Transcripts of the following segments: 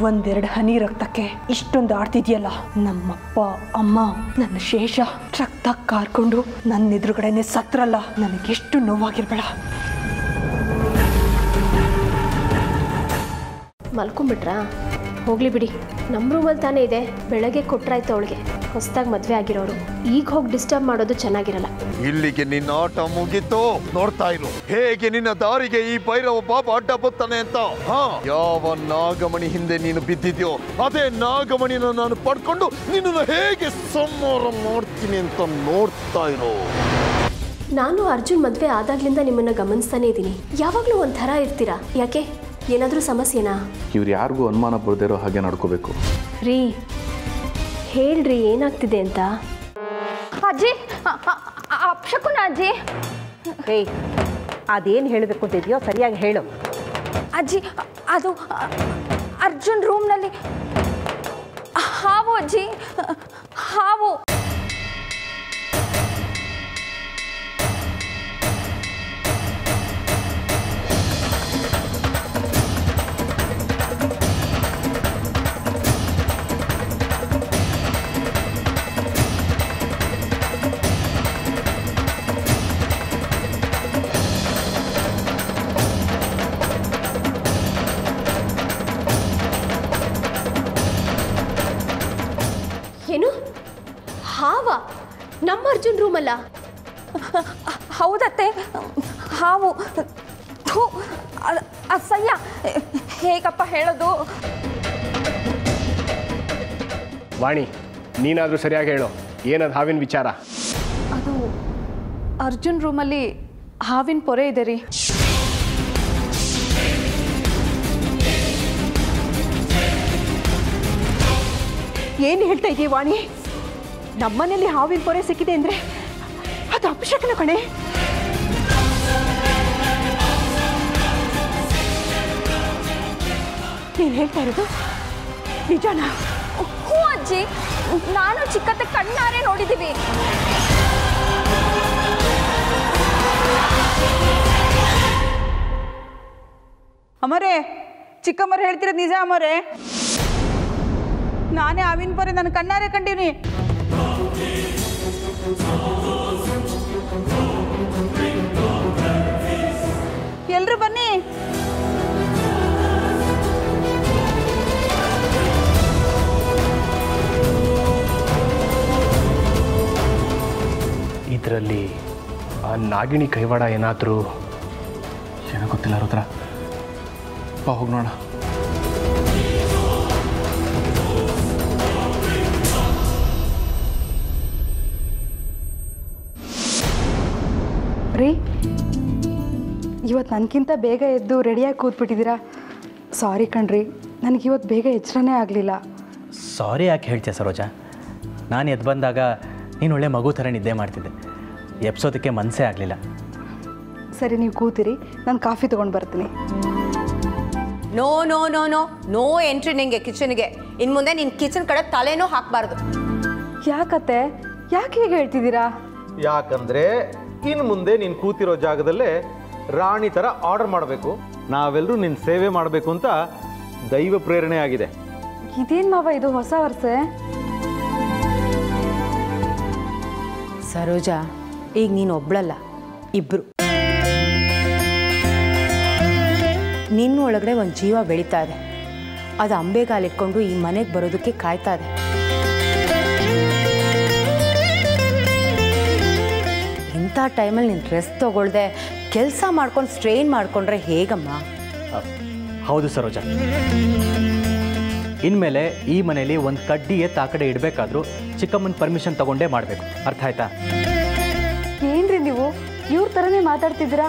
ಒಂದೆರಡು ಹನಿ ರಕ್ತಕ್ಕೆ ಇಷ್ಟೊಂದು ಆಡ್ತಿದ್ಯಲ್ಲ ನಮ್ಮಪ್ಪ ಅಮ್ಮ ನನ್ನ ಶೇಷ ರಕ್ತ ಕಾರ್ಕೊಂಡು ನನ್ನ ಎದುರುಗಡೆನೆ ಸತ್ರಲ್ಲ ನನಗೆಷ್ಟು ನೋವಾಗಿರ್ಬೇಡ ಮಲ್ಕೊಂಬಿಟ್ರಾ ಹೋಗ್ಲಿ ಬಿಡಿ ನಮ್ಮ ರೂಮಲ್ಲಿ ತಾನೇ ಇದೆ ಬೆಳಗ್ಗೆ ಕೊಟ್ರಾಯ್ತು ಅವಳಿಗೆ ಹೊಸ್ದಾಗಿ ಮದುವೆ ಆಗಿರೋರು ಈಗ ಹೋಗಿ ಡಿಸ್ಟರ್ಬ್ ಮಾಡೋದು ಚೆನ್ನಾಗಿರಲ್ಲ ಇಲ್ಲಿಗೆ ನಿನ್ನ ಆಟ ಮುಗೀತು ನೋಡ್ತಾ ಇರು ಹೇಗೆ ನಿನ್ನ ದಾರಿಗೆ ಈ ಭೈರವ ಬಾಬಾ ಅಡ್ಡ ಬತ್ತಾನೆ ಅಂತ ಹಾ ಯಾವ ನಾಗಮಣಿ ಹಿಂದೆ ನೀನು ಬಿದ್ದಿದ್ಯೋ ಅದೇ ನಾಗಮಣಿನ ನಾನು ಪಡ್ಕೊಂಡು ನಿನ್ನನ್ನು ಹೇಗೆ ಸಂಹಾರ ಮಾಡ್ತೀನಿ ಅಂತ ನೋಡ್ತಾ ಇರು ನಾನು ಅರ್ಜುನ್ ಮದುವೆ ಆದಾಗ್ಲಿಂದ ನಿಮ್ಮನ್ನ ಗಮನಿಸ್ತಾನೆ ಇದ್ದೀನಿ ಯಾವಾಗಲೂ ಒಂಥರ ಇರ್ತೀರಾ ಯಾಕೆ ಏನಾದರೂ ಸಮಸ್ಯೆನಾ ಇವ್ರು ಯಾರಿಗೂ ಅನುಮಾನ ಬರದಿರೋ ಹಾಗೆ ನಡ್ಕೋಬೇಕು ರೀ ಹೇಳ್ರಿ ಏನಾಗ್ತಿದೆ ಅಂತ ಅಜ್ಜಿ ಅಪ್ಶಕುನ ಅಜ್ಜಿ ಏಯ್ ಅದೇನು ಹೇಳಬೇಕು ಅಂತಿದೆಯೋ ಸರಿಯಾಗಿ ಹೇಳು ಅಜ್ಜಿ ಅದು ಅ, ಅರ್ಜುನ್ ರೂಮ್ನಲ್ಲಿ ಹಾವು ಅಜ್ಜಿ ಹಾವು ಏನು ಹಾವ ನಮ್ಮ ಅರ್ಜುನ್ ರೂಮಲ್ಲ ಹೌದತ್ತೆ ಹಾವು ಥು, ಅ- ಅಸಹ್ಯ ಹೇಗಪ್ಪ ಹೇಳೋದು ವಾಣಿ ನೀನಾದರೂ ಸರಿಯಾಗಿ ಹೇಳು ಏನದು ಹಾವಿನ ವಿಚಾರ ಅದು ಅರ್ಜುನ್ ರೂಮಲ್ಲಿ ಹಾವಿನ ಪೊರೆ ಇದೆ ರೀ ಏನು ಹೇಳ್ತಾ ಇದೀಯ ವಾಣಿ ನಮ್ಮನೇಲಿ ಹಾವಿನ ಪೊರೆ ಸಿಕ್ಕಿದೆ ಅಂದ್ರೆ ಅದು ಅಪಶಕನ ಕಣೆ ನೀನು ಹೇಳ್ತಾ ಇರೋದು ನಿಜನಾ ಹ್ಞೂ ಅಜ್ಜಿ ನಾನು ಚಿಕ್ಕತ್ತೆ ಕಣ್ಣಾರೆ ನೋಡಿದ್ದೀವಿ ಅಮರೇ ಚಿಕ್ಕಮ್ಮರು ಹೇಳ್ತಿರೋದು ನಿಜ ಅಮರೇ ನಾನೇ ಆವಿನ ಪರಿ ನನ್ನ ಕಣ್ಣಾರೆ ಕಂಡೀನಿ ಎಲ್ರು ಬನ್ನಿ ಇದರಲ್ಲಿ ಆ ನಾಗಿಣಿ ಕೈವಾಡ ಏನಾದರೂ ಏನೋ ಗೊತ್ತಿಲ್ಲ ರುದ್ರ ಬಾ ಹೋಗಿ ನೋಡೋಣ ರೀ ಇವತ್ತು ನನಗಿಂತ ಬೇಗ ಎದ್ದು ರೆಡಿಯಾಗಿ ಕೂತ್ಬಿಟ್ಟಿದ್ದೀರಾ ಸಾರಿ ಕಣ್ರಿ ನನಗೆ ಇವತ್ತು ಬೇಗ ಎಚ್ಚರನೇ ಆಗಲಿಲ್ಲ ಸಾರಿ ಯಾಕೆ ಹೇಳ್ತೀಯ ಸರೋಜ ನಾನು ಎದ್ದು ಬಂದಾಗ ನೀನು ಒಳ್ಳೆ ಮಗು ಥರ ನಿದ್ದೆ ಮಾಡ್ತಿದ್ದೆ ಎಬ್ಸೋದಕ್ಕೆ ಮನಸ್ಸೇ ಆಗಲಿಲ್ಲ ಸರಿ ನೀವು ಕೂತಿರಿ ನಾನು ಕಾಫಿ ತೊಗೊಂಡು ಬರ್ತೀನಿ no no no no no entry ನಿಂಗೆ ಕಿಚನ್ಗೆ ಇನ್ನು ಮುಂದೆ ನಿನ್ನ ಕಿಚನ್ ಕಡೆ ತಲೆನೂ ಹಾಕಬಾರ್ದು ಯಾಕತ್ತೆ ಯಾಕೆ ಹೀಗೆ ಹೇಳ್ತಿದ್ದೀರಾ ಯಾಕಂದ್ರೆ ಇನ್ನು ಮುಂದೆ ನೀನು ಕೂತಿರೋ ಜಾಗದಲ್ಲೇ ರಾಣಿ ಥರ ಆರ್ಡರ್ ಮಾಡಬೇಕು ನಾವೆಲ್ಲರೂ ನಿನ್ನ ಸೇವೆ ಮಾಡಬೇಕು ಅಂತ ದೈವ ಪ್ರೇರಣೆ ಆಗಿದೆ ಇದೇನು ಮಾವ ಇದು ಹೊಸ ವರ್ಷೆ ಸರೋಜ ಈಗ ನೀನು ಒಬ್ಳಲ್ಲ ಇಬ್ರು ನಿನ್ನ ಒಳಗಡೆ ಒಂದು ಜೀವ ಬೆಳೀತಾ ಇದೆ ಅದು ಅಂಬೆಗಾಲಿಟ್ಕೊಂಡು ಈ ಮನೆಗೆ ಬರೋದಕ್ಕೆ ಕಾಯ್ತಾ ಇದೆ ಇಂಥ ಟೈಮಲ್ಲಿ ನೀನು ರೆಸ್ಟ್ ತಗೊಳ್ದೆ ಕೆಲಸ ಮಾಡ್ಕೊಂಡು ಸ್ಟ್ರೈನ್ ಮಾಡ್ಕೊಂಡ್ರೆ ಹೇಗಮ್ಮ ಹೌದು ಸರೋಜ ಇನ್ಮೇಲೆ ಈ ಮನೇಲಿ ಒಂದು ಕಡ್ಡಿ ಎತ್ತು ಆ ಕಡೆ ಇಡಬೇಕಾದ್ರೂ ಚಿಕ್ಕಮ್ಮನ ಪರ್ಮಿಷನ್ ತಗೊಂಡೇ ಮಾಡಬೇಕು ಅರ್ಥ ಆಯ್ತಾ ಏನ್ರಿ ನೀವು ಇವ್ರ ಥರನೇ ಮಾತಾಡ್ತಿದ್ದೀರಾ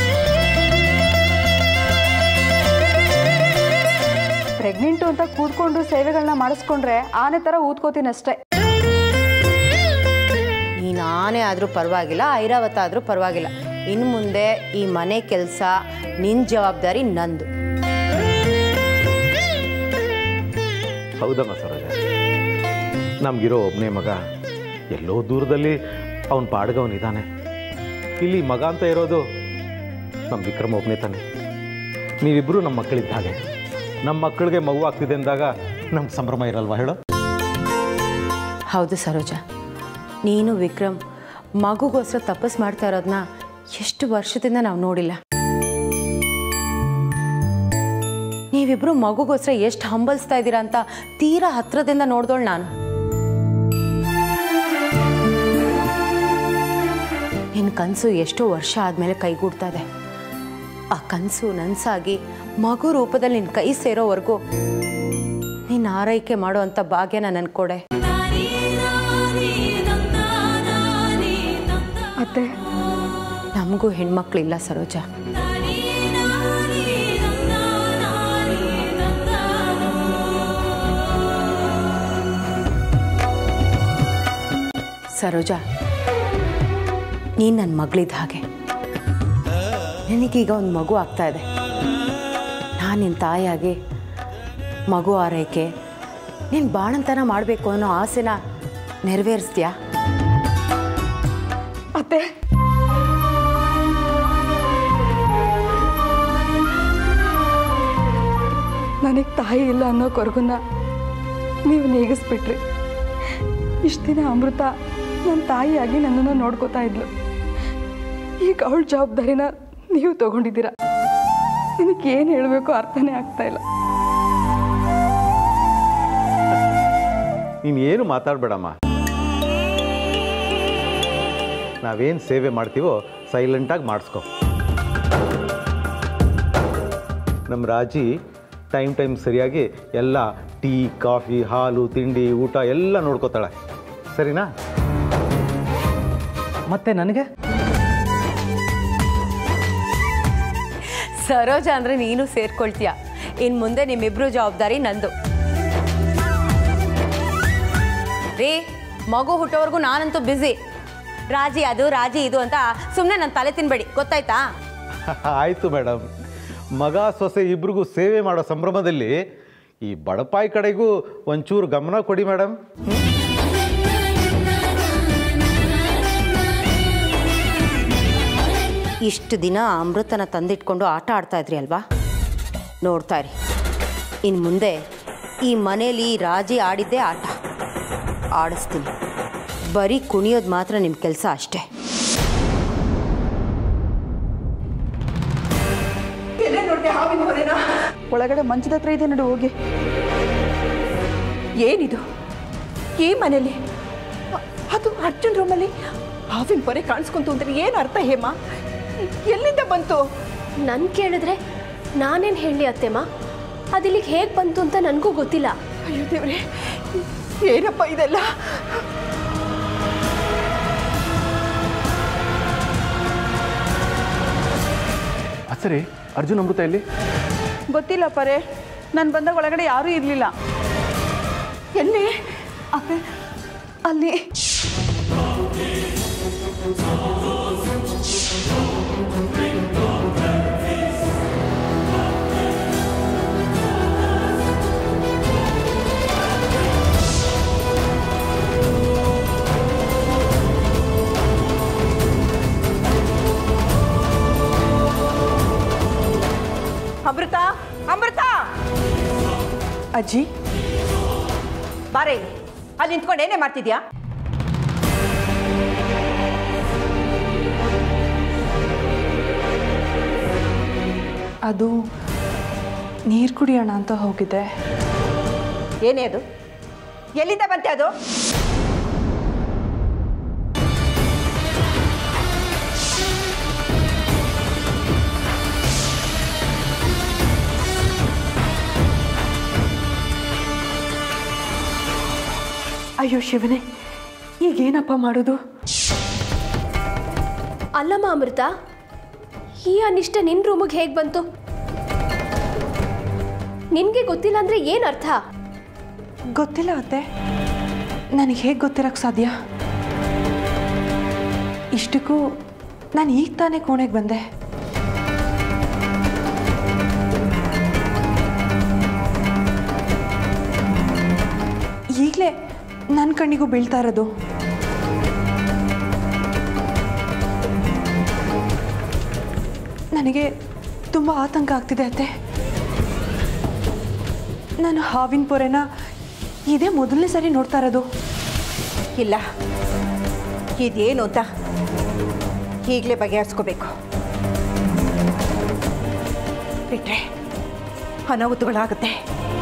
ಪ್ರೆಗ್ನೆಂಟು ಅಂತ ಕೂತ್ಕೊಂಡು ಸೇವೆಗಳನ್ನ ಮಾಡಿಸ್ಕೊಂಡ್ರೆ ಆನೆ ಥರ ಊದ್ಕೋತೀನಿ ಅಷ್ಟೇ ನೀನು ಆನೆ ಆದರೂ ಪರವಾಗಿಲ್ಲ ಐರಾವತ ಆದರೂ ಪರವಾಗಿಲ್ಲ ಇನ್ನು ಮುಂದೆ ಈ ಮನೆ ಕೆಲಸ ನಿನ್ನ ಜವಾಬ್ದಾರಿ ನಂದು ಹೌದಮ್ಮ ಸರೋಜ ನಮಗಿರೋ ಒಬ್ಬನೇ ಮಗ ಎಲ್ಲೋ ದೂರದಲ್ಲಿ ಅವನ ಪಾಡ್ಗವನಿದ್ದಾನೆ ಇಲ್ಲಿ ಮಗ ಅಂತ ಇರೋದು ನಮ್ಮ ವಿಕ್ರಮ್ ಒಬ್ಬನೇ ತಾನೆ ನೀವಿಬ್ಬರು ನಮ್ಮ ಮಕ್ಕಳಿದ್ದ ಹಾಗೆ ನಮ್ಮ ಮಕ್ಕಳಿಗೆ ಮಗು ಆಗ್ತಿದೆ ಅಂದಾಗ ನಮ್ಗೆ ಸಂಭ್ರಮ ಇರಲ್ವಾ ಹೇಳು ಹೌದು ಸರೋಜ ನೀನು ವಿಕ್ರಮ್ ಮಗುಗೋಸ್ಕರ ತಪಸ್ ಮಾಡ್ತಾ ಇರೋದನ್ನ ಎಷ್ಟು ವರ್ಷದಿಂದ ನಾವು ನೋಡಿಲ್ಲ ನೀವಿಬ್ರು ಮಗುಗೋಸ್ಕರ ಎಷ್ಟು ಹಂಬಲಿಸ್ತಾ ಇದ್ದೀರಾ ಅಂತ ತೀರಾ ಹತ್ರದಿಂದ ನೋಡ್ದೋಳು ನಾನು ನಿನ್ನ ಕನಸು ಎಷ್ಟೋ ವರ್ಷ ಆದಮೇಲೆ ಕೈಗೂಡ್ತಾ ಇದೆ ಆ ಕನಸು ನನ್ಸಾಗಿ ಮಗು ರೂಪದಲ್ಲಿ ನಿನ್ನ ಕೈ ಸೇರೋವರೆಗೂ ನೀನು ಆರೈಕೆ ಮಾಡೋ ಅಂಥ ಭಾಗ್ಯನ ನನ್ಗೆ ಕೊಡೆ ಅತ್ತೆ ನಮಗೂ ಹೆಣ್ಮಕ್ಳಿಲ್ಲ ಸರೋಜ ಸರೋಜ ನೀನು ನನ್ನ ಮಗಳಿದ್ದ ಹಾಗೆ ನಿನಗೀಗ ಒಂದು ಮಗು ಆಗ್ತಾ ಇದೆ ನಾನು ನಿನ್ನ ತಾಯಿಯಾಗಿ ಮಗು ಆರೈಕೆ ನೀನು ಬಾಣಂತನ ಮಾಡಬೇಕು ಅನ್ನೋ ಆಸೆನ ನೆರವೇರಿಸ್ತೀಯಾ ಅತ್ತೆ ನನಗೆ ತಾಯಿ ಇಲ್ಲ ಅನ್ನೋ ಕೊರಗುನ ನೀವು ನೀಗಿಸ್ಬಿಟ್ರಿ ಇಷ್ಟು ದಿನ ಅಮೃತ ನನ್ನ ತಾಯಿಯಾಗಿ ನನ್ನನ್ನು ನೋಡ್ಕೋತಾ ಇದ್ಲು ಈಗ ಅವಳ ಜವಾಬ್ದಾರಿನ ನೀವು ತಗೊಂಡಿದ್ದೀರಾ ನನಗೆ ಏನು ಹೇಳಬೇಕು ಅರ್ಥನೇ ಆಗ್ತಾ ಇಲ್ಲ ನೀನು ಏನು ಮಾತಾಡಬೇಡಮ್ಮ ನಾವೇನು ಸೇವೆ ಮಾಡ್ತೀವೋ ಸೈಲೆಂಟಾಗಿ ಮಾಡಿಸ್ಕೊ ನಮ್ಮ ರಾಜಿ ಟೈಮ್ ಟೈಮ್ ಸರಿಯಾಗಿ ಎಲ್ಲ ಟೀ ಕಾಫಿ ಹಾಲು ತಿಂಡಿ ಊಟ ಎಲ್ಲ ನೋಡ್ಕೋತಾಳೆ ಸರಿನಾ ಮತ್ತೆ ನನಗೆ ಸರೋಜ ಅಂದರೆ ನೀನು ಸೇರ್ಕೊಳ್ತೀಯ ಇನ್ನು ಮುಂದೆ ನಿಮ್ಮಿಬ್ರು ಜವಾಬ್ದಾರಿ ನಂದು ರೀ ಮಗು ಹುಟ್ಟೋವರೆಗೂ ನಾನಂತೂ ಬ್ಯುಸಿ ರಾಜಿ ಅದು ರಾಜಿ ಇದು ಅಂತ ಸುಮ್ಮನೆ ನನ್ನ ತಲೆ ತಿನ್ಬೇಡಿ ಗೊತ್ತಾಯ್ತಾ ಆಯಿತು ಮೇಡಮ್ ಮಗ ಸೊಸೆ ಇಬ್ರಿಗೂ ಸೇವೆ ಮಾಡೋ ಸಂಭ್ರಮದಲ್ಲಿ ಈ ಬಡಪಾಯಿ ಕಡೆಗೂ ಒಂಚೂರು ಗಮನ ಕೊಡಿ ಮೇಡಮ್ ಇಷ್ಟು ದಿನ ಅಮೃತನ ತಂದಿಟ್ಕೊಂಡು ಆಟ ಆಡ್ತಾ ಇದ್ರಿ ಅಲ್ವಾ ನೋಡ್ತಾ ಇರಿ ಇನ್ನು ಮುಂದೆ ಈ ಮನೇಲಿ ರಾಜಿ ಆಡಿದ್ದೇ ಆಟ ಆಡಿಸ್ತೀನಿ ಬರೀ ಕುಣಿಯೋದು ಮಾತ್ರ ನಿಮ್ಮ ಕೆಲಸ ಅಷ್ಟೇ ಎಲ್ಲೇ ನೋಡ್ದೆ ಹಾವಿನ ಹೊರೆನಾ ಒಳಗಡೆ ಮಂಚದ ಹತ್ರ ಇದೆ ನಡು ಹೋಗಿ ಏನಿದು ಈ ಮನೇಲಿ ಅ- ಅದು ಅರ್ಜುನ್ ರೂಮಲ್ಲಿ ಹಾವಿನ ಪೊರೆ ಕಾಣಿಸ್ಕೊಂತು ಅಂದ್ರೆ ಏನು ಅರ್ಥ ಹೇಮ ಎಲ್ಲಿಂದ ಬಂತು ನನ್ ಕೇಳಿದ್ರೆ ನಾನೇನು ಹೇಳಿ ಅತ್ತೆಮ್ಮ ಅದಿಲ್ಲಿಗೆ ಹೇಗೆ ಬಂತು ಅಂತ ನನಗೂ ಗೊತ್ತಿಲ್ಲ ಅಯ್ಯೋ ದೇವ್ರೆ ಏನಪ್ಪ ಇದೆಲ್ಲ ಅದು ಸರಿ ಅರ್ಜುನ್ ಅಮೃತ ಎಲ್ಲಿ ಗೊತ್ತಿಲ್ಲ ಪರೇ ನಾನು ಬಂದಾಗ ಒಳಗಡೆ ಯಾರೂ ಇರಲಿಲ್ಲ ಎಲ್ಲಿ ಅಪ್ಪೆ ಅಲ್ಲಿ ಅಮೃತ ಅಮೃತ ಅಜ್ಜಿ ಬಾರೆ ಇಲ್ಲಿ. ಅಲ್ಲಿ ನಿಂತ್ಕೊಂಡು ಏನೇ ಮಾಡ್ತಿದ್ಯಾ ಅದು ನೀರು ಕುಡಿಯೋಣ ಅಂತ ಹೋಗಿದ್ದೆ ಏನೇ ಅದು ಎಲ್ಲಿಂದ ಬಂತೆ ಅದು ಅಯ್ಯೋ ಶಿವನೇ ಈಗೇನಪ್ಪ ಮಾಡೋದು ಅಲ್ಲಮ್ಮ ಅಮೃತ ಈ ಅನಿಷ್ಟ ನಿನ್ನ ರೂಮಿಗೆ ಹೇಗೆ ಬಂತು ನಿನಗೆ ಗೊತ್ತಿಲ್ಲ ಅಂದರೆ ಏನು ಅರ್ಥ ಗೊತ್ತಿಲ್ಲ ಅತ್ತೆ ನನಗೆ ಹೇಗೆ ಗೊತ್ತಿರೋಕ್ಕೆ ಸಾಧ್ಯ ಇಷ್ಟಕ್ಕೂ ನಾನು ಈಗ ತಾನೇ ಕೋಣೆಗೆ ಬಂದೆ ಈಗಲೇ ನನ್ನ ಕಣ್ಣಿಗೂ ಬೀಳ್ತಾ ಇರೋದು ನನಗೆ ತುಂಬ ಆತಂಕ ಆಗ್ತಿದೆ ಅತ್ತೆ ನಾನು ಹಾವಿನ ಪೊರೆನ ಇದೇ ಮೊದಲನೇ ಸರಿ ನೋಡ್ತಾ ಇರೋದು ಇಲ್ಲ ಇದೇನು ಅಂತ ಈಗಲೇ ಬಗೆಹರಿಸ್ಕೋಬೇಕು ಬಿಟ್ರೆ ಅನಾಹುತಗಳಾಗುತ್ತೆ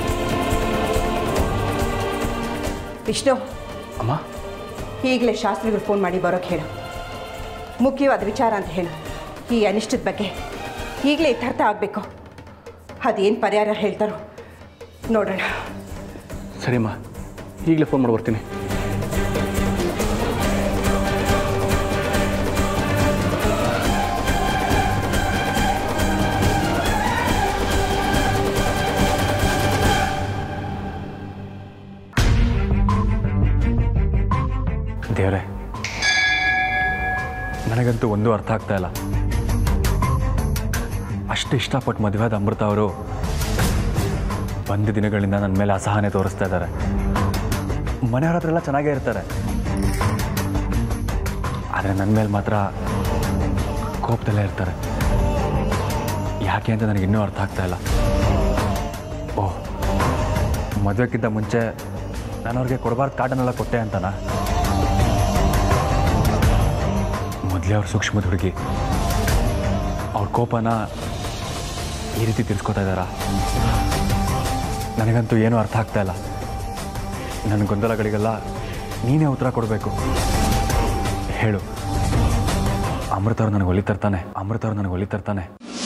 ವಿಷ್ಣು ಅಮ್ಮ ಈಗಲೇ ಶಾಸ್ತ್ರಿಗಳು ಫೋನ್ ಮಾಡಿ ಬರೋಕ್ಕೆ ಹೇಳು ಮುಖ್ಯವಾದ ವಿಚಾರ ಅಂತ ಹೇಳು ಈ ಅನಿಷ್ಟದ ಬಗ್ಗೆ ಈಗಲೇ ಇತ್ಯರ್ಥ ಆಗಬೇಕು ಅದೇನು ಪರಿಹಾರ ಹೇಳ್ತಾರೋ ನೋಡೋಣ ಸರಿಮ್ಮ ಈಗಲೇ ಫೋನ್ ಮಾಡಿ ಬರ್ತೀನಿ ದೇವ್ರೆ ನನಗಂತೂ ಒಂದೂ ಅರ್ಥ ಆಗ್ತಾ ಇಲ್ಲ ಅಷ್ಟು ಇಷ್ಟಪಟ್ಟು ಮದುವೆಯಾದ ಅಮೃತ ಅವರು ಬಂದ ದಿನಗಳಿಂದ ನನ್ನ ಮೇಲೆ ಅಸಹನೆ ತೋರಿಸ್ತಾ ಇದ್ದಾರೆ ಮನೆಯವ್ರ ಹತ್ರ ಎಲ್ಲ ಚೆನ್ನಾಗೇ ಇರ್ತಾರೆ ಆದರೆ ನನ್ನ ಮೇಲೆ ಮಾತ್ರ ಕೋಪದಲ್ಲೇ ಇರ್ತಾರೆ ಯಾಕೆ ಅಂತ ನನಗೆ ಇನ್ನೂ ಅರ್ಥ ಆಗ್ತಾ ಇಲ್ಲ ಓಹ್ ಮದುವೆಕ್ಕಿಂತ ಮುಂಚೆ ನಾನು ಅವ್ರಿಗೆ ಕೊಡಬಾರ್ದು ಕಾಟನ್ನೆಲ್ಲ ಕೊಟ್ಟೆ ಅಂತನಾ ಮೊದಲೇ ಅವ್ರ ಸೂಕ್ಷ್ಮದ ಹುಡುಗಿ ಅವ್ರ ಕೋಪನ ಈ ರೀತಿ ತಿರ್ಸ್ಕೊತಾ ಇದ್ದಾರಾ ನನಗಂತೂ ಏನೂ ಅರ್ಥ ಆಗ್ತಾ ಇಲ್ಲ ನನ್ನ ಗೊಂದಲಗಳಿಗೆಲ್ಲ ನೀನೇ ಉತ್ತರ ಕೊಡಬೇಕು ಹೇಳು ಅಮೃತವ್ರು ನನಗೆ ಒಲಿ ತರ್ತಾನೆ ಅಮೃತವ್ರು ನನಗೆ ಒಲಿ ತರ್ತಾನೆ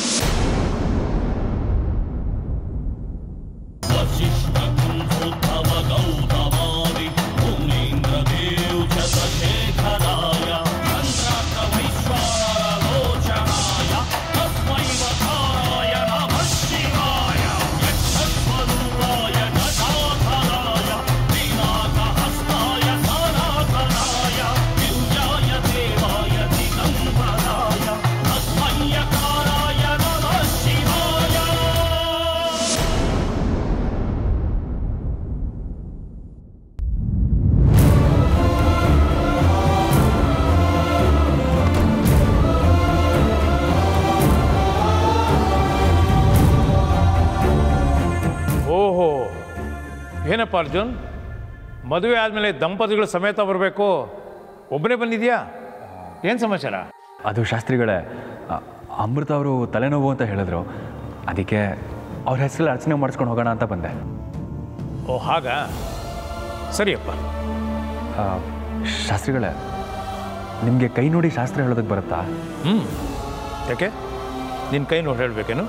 ಓಹೋ ಏನಪ್ಪ ಅರ್ಜುನ್ ಮದುವೆ ಆದಮೇಲೆ ದಂಪತಿಗಳು ಸಮೇತ ಬರಬೇಕು ಒಬ್ಬನೇ ಬಂದಿದ್ಯಾ ಏನು ಸಮಾಚಾರ ಅದು ಶಾಸ್ತ್ರಿಗಳೇ ಅ- ಅಮೃತ ಅವರು ತಲೆನೋವು ಅಂತ ಹೇಳಿದ್ರು ಅದಕ್ಕೆ ಅವ್ರ ಹೆಸರಲ್ಲಿ ಅರ್ಚನೆ ಮಾಡಿಸ್ಕೊಂಡು ಹೋಗೋಣ ಅಂತ ಬಂದೆ ಓ ಹಾಗಾ ಸರಿಯಪ್ಪ ಆ, ಶಾಸ್ತ್ರಿಗಳೇ ನಿಮಗೆ ಕೈ ನೋಡಿ ಶಾಸ್ತ್ರ ಹೇಳೋದಕ್ಕೆ ಬರುತ್ತಾ ಹ್ಞೂ ಯಾಕೆ ನಿನ್ನ ಕೈ ನೋಡಿ ಹೇಳಬೇಕೇನು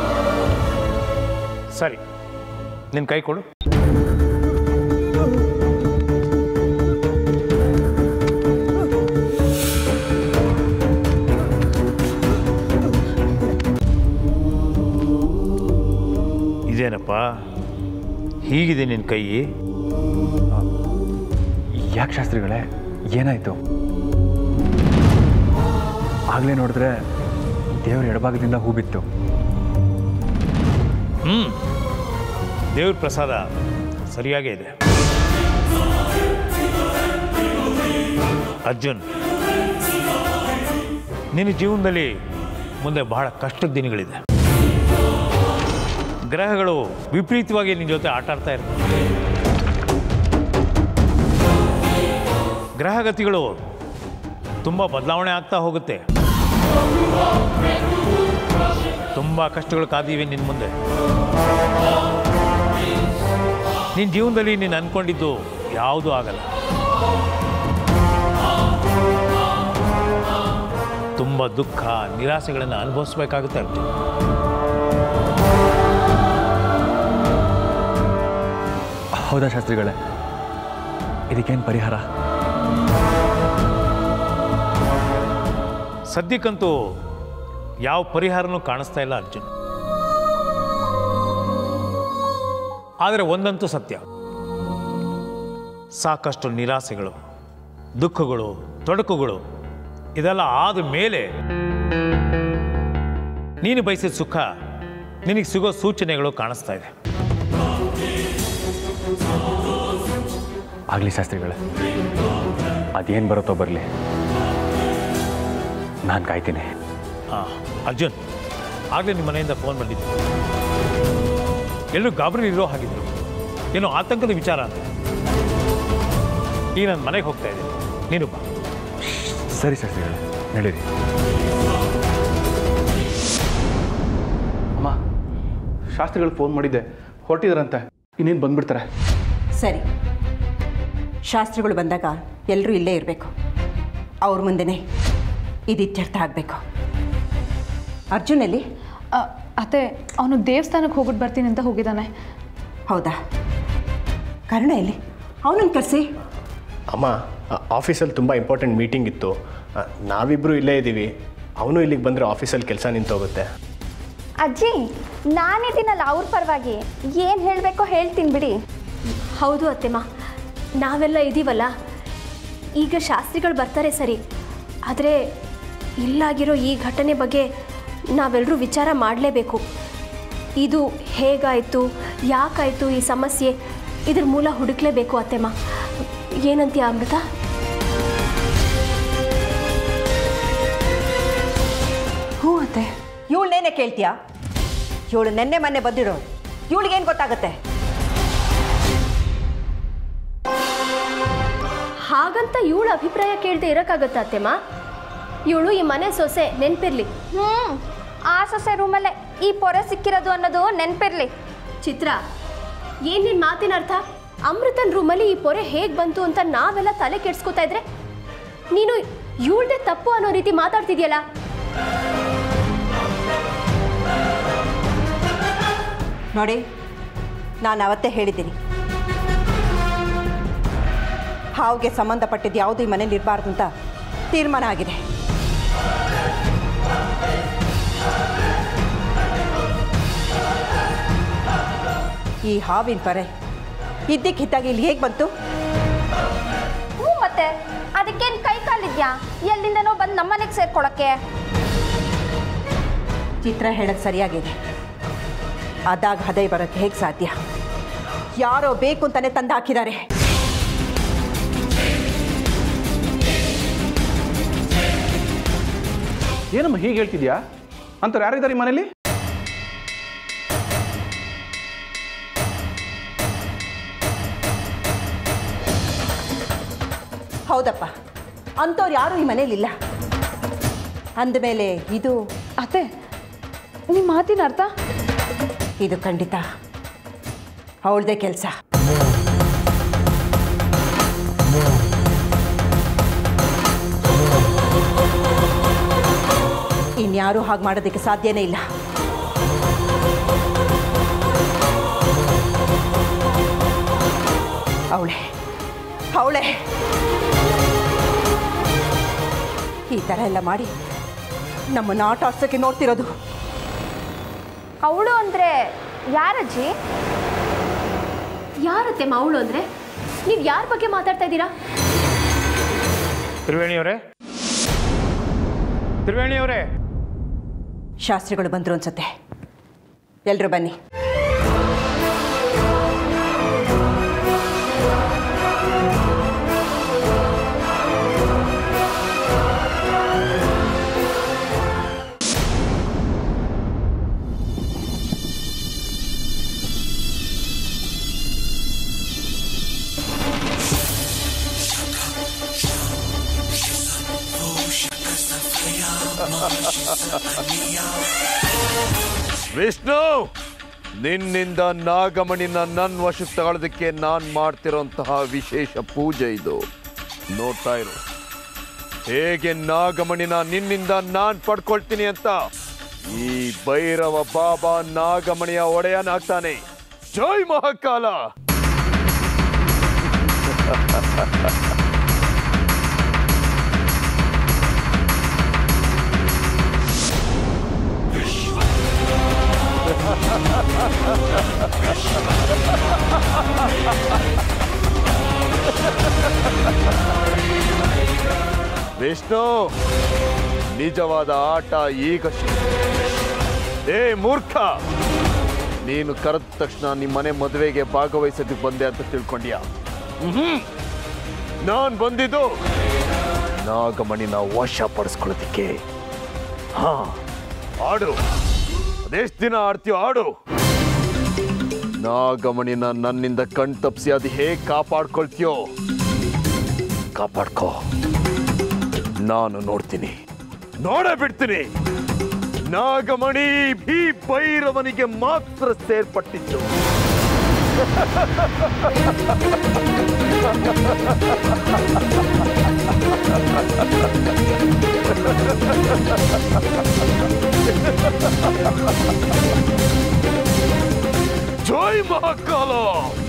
ಸರಿ ನಿನ್ನ ಕೈ ಕೊಡು ಇದೇನಪ್ಪ ಹೀಗಿದೆ ನಿನ್ನ ಕೈ ಯಾಕೆ ಶಾಸ್ತ್ರಿಗಳೇ ಏನಾಯಿತು ಆಗಲೇ ನೋಡಿದ್ರೆ ದೇವ್ರ ಎಡಭಾಗದಿಂದ ಹೂ ಬಿತ್ತು ಹ್ಞೂ ದೇವ್ರ ಪ್ರಸಾದ ಸರಿಯಾಗೇ ಇದೆ ಅರ್ಜುನ್ ನಿನ್ನ ಜೀವನದಲ್ಲಿ ಮುಂದೆ ಬಹಳ ಕಷ್ಟದ ದಿನಗಳಿದೆ ಗ್ರಹಗಳು ವಿಪರೀತವಾಗಿ ನಿನ್ನ ಜೊತೆ ಆಟ ಆಡ್ತಾ ಇರ್ತವೆ ಗ್ರಹಗತಿಗಳು ತುಂಬ ಬದಲಾವಣೆ ಆಗ್ತಾ ಹೋಗುತ್ತೆ ತುಂಬ ಕಷ್ಟಗಳು ಕಾದಿವೆ ನಿನ್ನ ಮುಂದೆ ನಿನ್ನ ಜೀವನದಲ್ಲಿ ನೀನು ಅಂದ್ಕೊಂಡಿದ್ದು ಯಾವುದೂ ಆಗಲ್ಲ ತುಂಬ ದುಃಖ ನಿರಾಸೆಗಳನ್ನು ಅನುಭವಿಸ್ಬೇಕಾಗುತ್ತೆ ಅರ್ಜುನ್ ಹೌದಾ ಶಾಸ್ತ್ರಿಗಳೇ ಇದಕ್ಕೇನು ಪರಿಹಾರ ಸದ್ಯಕ್ಕಂತೂ ಯಾವ ಪರಿಹಾರನೂ ಕಾಣಿಸ್ತಾ ಇಲ್ಲ ಅರ್ಜುನ್ ಆದರೆ ಒಂದಂತೂ ಸತ್ಯ ಸಾಕಷ್ಟು ನಿರಾಸೆಗಳು ದುಃಖಗಳು ತೊಡಕುಗಳು ಇದೆಲ್ಲ ಆದ ಮೇಲೆ ನೀನು ಬಯಸಿದ ಸುಖ ನಿನಗೆ ಸಿಗೋ ಸೂಚನೆಗಳು ಕಾಣಿಸ್ತಾ ಇದೆ ಆಗಲಿ ಶಾಸ್ತ್ರಿಗಳೇ ಅದೇನು ಬರುತ್ತೋ ಬರಲಿ ನಾನು ಕಾಯ್ತೀನಿ ಹಾಂ ಅರ್ಜುನ್ ಆಗಲೇ ನಿಮ್ಮ ಮನೆಯಿಂದ ಫೋನ್ ಬಂದಿತ್ತು ಎಲ್ಲರೂ ಗಾಬರಿ ಇರೋ ಹಾಗಿದ್ರು ಏನೋ ಆತಂಕದ ವಿಚಾರ ಅಂತ ಈಗ ನಾನು ಮನೆಗೆ ಹೋಗ್ತಾ ಇದ್ದೀನಿ ನೀನು ಬಾ ಸರಿ ಶಾಸ್ತ್ರಿಗಳೇ ನಡೀರಿ ಅಮ್ಮ ಶಾಸ್ತ್ರಿಗಳು ಫೋನ್ ಮಾಡಿದ್ದೆ ಹೊರಟಿದಾರಂತೆ ಇನ್ನೇನು ಬಂದ್ಬಿಡ್ತಾರೆ ಸರಿ ಶಾಸ್ತ್ರಿಗಳು ಬಂದಾಗ ಎಲ್ಲರೂ ಇಲ್ಲೇ ಇರಬೇಕು ಅವ್ರ ಮುಂದೆನೇ ಇದು ಇತ್ಯರ್ಥ ಆಗಬೇಕು ಅರ್ಜುನಲ್ಲಿ ಅತ್ತೆ ಅವನು ದೇವಸ್ಥಾನಕ್ಕೆ ಹೋಗ್ಬಿಟ್ಟು ಬರ್ತೀನಿ ಅಂತ ಹೋಗಿದ್ದಾನೆ ಹೌದಾ ಕರ್ಣ ಎಲ್ಲಿ ಅವನನ್ನು ಕರೆಸಿ ಅಮ್ಮ ಆಫೀಸಲ್ಲಿ ತುಂಬ ಇಂಪಾರ್ಟೆಂಟ್ ಮೀಟಿಂಗ್ ಇತ್ತು ಆ, ನಾವಿಬ್ಬರು ಇಲ್ಲೇ ಇದ್ದೀವಿ ಅವನು ಇಲ್ಲಿಗೆ ಬಂದರೆ ಆಫೀಸಲ್ಲಿ ಕೆಲಸ ನಿಂತೋಗುತ್ತೆ ಅಜ್ಜಿ ನಾನಿದ್ದೀನಲ್ಲ ಅವ್ರ ಪರವಾಗಿ ಏನು ಹೇಳಬೇಕೋ ಹೇಳ್ತೀನಿ ಬಿಡಿ ಹೌದು ಅತ್ತೆಮ್ಮ ನಾವೆಲ್ಲ ಇದ್ದೀವಲ್ಲ ಈಗ ಶಾಸ್ತ್ರಿಗಳು ಬರ್ತಾರೆ ಸರಿ ಆದರೆ ಇಲ್ಲಾಗಿರೋ ಈ ಘಟನೆ ಬಗ್ಗೆ ನಾವೆಲ್ಲರೂ ವಿಚಾರ ಮಾಡಲೇಬೇಕು ಇದು ಹೇಗಾಯಿತು ಯಾಕಾಯಿತು ಈ ಸಮಸ್ಯೆ ಇದ್ರ ಮೂಲ ಹುಡುಕ್ಲೇಬೇಕು ಅತ್ತೆಮ್ಮ ಏನಂತೀಯ ಅಮೃತ ಹ್ಞೂ ಅತ್ತೆ ಇವಳನ್ನೇನೆ ಕೇಳ್ತೀಯಾ ಇವಳು ನೆನ್ನೆ ಮೊನ್ನೆ ಬಂದಿರೋ ಇವಳಿಗೇನು ಗೊತ್ತಾಗುತ್ತೆ ಹಾಗಂತ ಇವಳು ಅಭಿಪ್ರಾಯ ಕೇಳದೆ ಇರೋಕ್ಕಾಗತ್ತಾ ಅತ್ತೆಮ್ಮ ಇವಳು ಈ ಮನೆ ಸೊಸೆ ನೆನಪಿರ್ಲಿ ಹ್ಞೂ ಆ ಸೊಸೆ ರೂಮಲ್ಲೇ ಈ ಪೊರೆ ಸಿಕ್ಕಿರೋದು ಅನ್ನೋದು ನೆನಪಿರ್ಲಿ ಚಿತ್ರ ಏನ್ ನಿನ್ ಮಾತಿನ ಅರ್ಥ ಅಮೃತನ್ ರೂಮಲ್ಲಿ ಈ ಪೊರೆ ಹೇಗ್ ಬಂತು ಅಂತ ನಾವೆಲ್ಲ ತಲೆ ಕೆಡ್ಸ್ಕೊತಾ ಇದ್ರೆ ನೀನು ಇವಳ್ದೆ ತಪ್ಪು ಅನ್ನೋ ರೀತಿ ಮಾತಾಡ್ತಿದ್ಯಲ್ಲ ನೋಡಿ ನಾನು ಅವತ್ತೇ ಹೇಳಿದ್ದೀನಿ ಹಾವಿಗೆ ಸಂಬಂಧಪಟ್ಟಿದ್ದು ಯಾವುದು ಈ ಮನೇಲಿ ಇರಬಾರ್ದು ಅಂತ ತೀರ್ಮಾನ ಆಗಿದೆ ಈ ಹಾವಿನ ಪರೆ ಇದ್ದಕ್ಕಿದ್ದಾಗಿ ಇಲ್ಲಿ ಹೇಗೆ ಬಂತು ಹ್ಞೂ ಮತ್ತೆ ಅದಕ್ಕೇನು ಕೈ ಕಾಲಿದ್ಯಾ ಎಲ್ಲಿಂದನೋ ಬಂದು ನಮ್ಮನೆಗೆ ಸೇರ್ಕೊಳಕ್ಕೆ ಚಿತ್ರ ಹೇಳೋದು ಸರಿಯಾಗಿದೆ ಅದಾಗ ಹದೈ ಬರೋಕ್ಕೆ ಹೇಗೆ ಸಾಧ್ಯ ಯಾರೋ ಬೇಕು ಅಂತಾನೆ ತಂದು ಹಾಕಿದ್ದಾರೆ ಏನಮ್ಮ ಹೀಗೆ ಹೇಳ್ತಿದ್ಯಾ ಅಂಥವ್ರು ಯಾರಿದ್ದಾರೆ ಈ ಮನೇಲಿ ಹೌದಪ್ಪ ಅಂಥವ್ರು ಯಾರೂ ಈ ಮನೇಲಿಲ್ಲ ಅಂದಮೇಲೆ ಇದು ಅತ್ತೆ ನಿಮ್ಮ ಮಾತಿನ ಅರ್ಥ ಇದು ಖಂಡಿತ ಅವಳದೇ ಕೆಲಸ ಇನ್ಯಾರೂ ಹಾಗೆ ಮಾಡೋದಕ್ಕೆ ಸಾಧ್ಯನೇ ಇಲ್ಲ ಅವಳೆ ಅವಳೆ ಈ ಥರ ಎಲ್ಲ ಮಾಡಿ ನಮ್ಮನ್ನು ಆಟ ಆಡ್ಸೋಕ್ಕೆ ನೋಡ್ತಿರೋದು ಅವಳು ಅಂದರೆ ಯಾರಜ್ಜಿ ಯಾರತ್ತೆ ಅವಳು ಅಂದ್ರೆ ನೀವು ಯಾರ ಬಗ್ಗೆ ಮಾತಾಡ್ತಾ ಇದ್ದೀರಾ ತ್ರಿವೇಣಿಯವರೇ ತ್ರಿವೇಣಿಯವರೇ ಶಾಸ್ತ್ರಿಗಳು ಬಂದರು ಅನ್ಸುತ್ತೆ ಎಲ್ಲರೂ ಬನ್ನಿ ವಿಷ್ಣು ನಿನ್ನಿಂದ ನಾಗಮಣಿನ ನನ್ನ ವಶಕ್ಕೆ ತಗೊಳ್ಳೋದಕ್ಕೆ ನಾನು ಮಾಡ್ತಿರೋಂತಹ ವಿಶೇಷ ಪೂಜೆ ಇದು ನೋಡ್ತಾ ಇರು ಹೇಗೆ ನಾಗಮಣಿನ ನಿನ್ನಿಂದ ನಾನು ಪಡ್ಕೊಳ್ತೀನಿ ಅಂತ ಈ ಭೈರವ ಬಾಬಾ ನಾಗಮಣಿಯ ಒಡೆಯನಾಗ್ತಾನೆ ಜೈ ಮಹಾಕಾಲ ವಿಷ್ಣು ನಿಜವಾದ ಆಟ ಈಗ ಶುರು. ಏ ಮೂರ್ಖ ನೀನು ಕರೆದ ತಕ್ಷಣ ನಿಮ್ಮ ಮನೆ ಮದುವೆಗೆ ಭಾಗವಹಿಸೋದಕ್ಕೆ ಬಂದೆ ಅಂತ ತಿಳ್ಕೊಂಡ್ಯಾ ಹ್ಮ್ ನಾನ್ ಬಂದಿದ್ದು ನಾಗಮಣಿನ ವಶ ಪಡಿಸ್ಕೊಳ್ಳೋದಕ್ಕೆ ಹಾ ಆಡು ಅದೆಷ್ಟು ದಿನ ಆಡ್ತೀಯೋ ಆಡು ನಾಗಮಣಿನ ನನ್ನಿಂದ ಕಣ್ ತಪ್ಪಿಸಿ ಅದು ಹೇಗೆ ಕಾಪಾಡ್ಕೊಳ್ತೀಯೋ ಕಾಪಾಡ್ಕೋ ನಾನು ನೋಡ್ತೀನಿ ನೋಡೇ ಬಿಡ್ತೀನಿ ನಾಗಮಣಿ ಭೀ ಭೈರವನಿಗೆ ಮಾತ್ರ ಸೇರ್ಪಟ್ಟಿತ್ತು ಜೈ ಮಹಾಕಾಲ